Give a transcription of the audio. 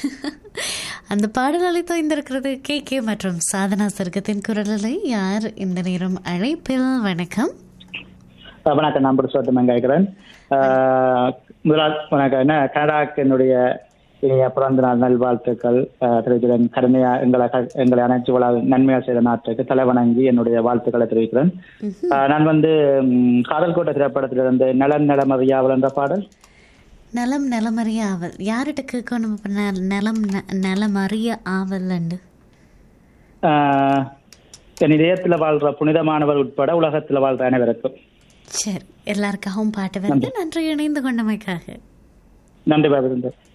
அந்த பாடலை தோய்ந்திருக்கிறது K K மற்றும் சாதனா சர்க்கத்தின் குரலில் யார் இந்த நேரம் அழைப்பில் வணக்கம் அஹ் வணக்கம் நான் புருஷோத்தமன் கேட்கிறேன் முதலாள் வணக்கம் என்ன கனடாக்கு என்னுடைய இனிய பிறந்த நாள் நல்வாழ்த்துக்கள் அஹ் தெரிவிக்கிறேன் கடுமையா எங்களை க- எங்களை அனைத்து வள நன்மையா செய்த நாட்டுக்கு தலைவணங்கி என்னுடைய வாழ்த்துக்களை தெரிவிக்கிறேன் அஹ் நான் வந்து ம், காதல் கோட்டை திரைப்படத்திலிருந்து நலன் நலமறியாவல் என்ற பாடல் நலம் நலமறிய ஆவல் யார்கிட்ட கேட்கணும் இப்ப ந- நலம் ந- நலமறிய ஆவல் அண்டு அஹ் என் இதயத்துல வாழ்ற புனிதமானவர் உட்பட உலகத்துல வாழ்ற அனைவருக்கும் சரி எல்லாருக்காகவும் பாட்டு வருது நன்றி இணைந்து கொண்டமைக்காக நன்றி பாபிருந்தர்